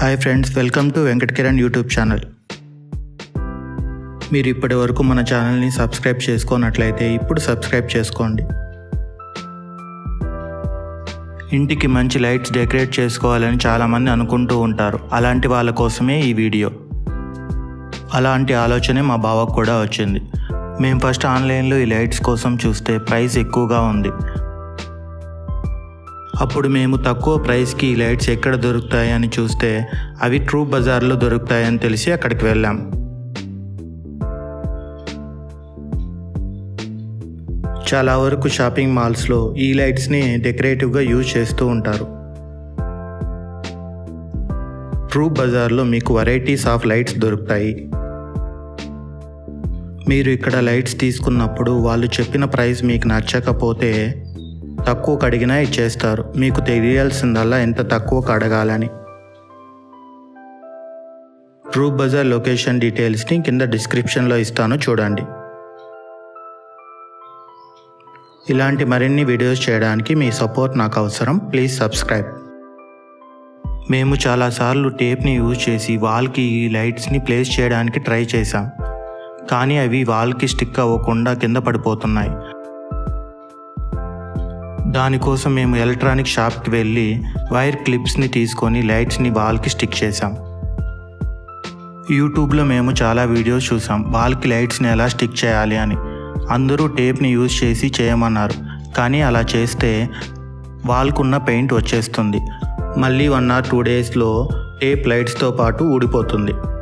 hi friends welcome to Venkata Kiran YouTube channel మీరు ఇప్పటి వరకు మన ఛానల్ని సబ్స్క్రైబ్ చేసుకున్నట్లయితే ఇప్పుడు సబ్స్క్రైబ్ చేసుకోండి ఇంటికి మంచి లైట్స్ డెకరేట్ చేసుకోవాలని చాలామంది అనుకుంటూ ఉంటారు అలాంటి వాళ్ళ కోసమే ఈ వీడియో అలాంటి ఆలోచనే మా బావకు కూడా వచ్చింది మేము ఫస్ట్ ఆన్లైన్లో ఈ లైట్స్ కోసం చూస్తే ప్రైస్ ఎక్కువగా ఉంది అప్పుడు మేము తక్కువ ప్రైస్కి ఈ లైట్స్ ఎక్కడ దొరుకుతాయని చూస్తే అవి ట్రూ బజార్లో దొరుకుతాయని తెలిసి అక్కడికి వెళ్ళాం చాలా వరకు షాపింగ్ మాల్స్లో ఈ లైట్స్ని డెకరేటివ్గా యూజ్ చేస్తూ ఉంటారు ట్రూ బజార్లో మీకు వెరైటీస్ ఆఫ్ లైట్స్ దొరుకుతాయి మీరు ఇక్కడ లైట్స్ తీసుకున్నప్పుడు వాళ్ళు చెప్పిన ప్రైస్ మీకు నచ్చకపోతే తక్కువకు అడిగినా ఇచ్చేస్తారు మీకు తెలియాల్సిందల్లా ఎంత తక్కువకు అడగాలని ట్రూ బజార్ లొకేషన్ డీటెయిల్స్ని కింద డిస్క్రిప్షన్లో ఇస్తాను చూడండి ఇలాంటి మరిన్ని వీడియోస్ చేయడానికి మీ సపోర్ట్ నాకు అవసరం ప్లీజ్ సబ్స్క్రైబ్ మేము చాలాసార్లు టేప్ని యూజ్ చేసి వాల్కి ఈ లైట్స్ని ప్లేస్ చేయడానికి ట్రై చేశాం కానీ అవి వాల్కి స్టిక్ అవ్వకుండా కింద పడిపోతున్నాయి దానికోసం మేము ఎలక్ట్రానిక్ షాప్కి వెళ్ళి వైర్ క్లిప్స్ని తీసుకొని లైట్స్ని వాల్కి స్టిక్ చేసాం యూట్యూబ్లో మేము చాలా వీడియోస్ చూసాం వాల్కి లైట్స్ని ఎలా స్టిక్ చేయాలి అని అందరూ టేప్ని యూజ్ చేసి చేయమన్నారు కానీ అలా చేస్తే వాల్కున్న పెయింట్ వచ్చేస్తుంది మళ్ళీ వన్ ఆర్ టూ డేస్లో టేప్ లైట్స్తో పాటు ఊడిపోతుంది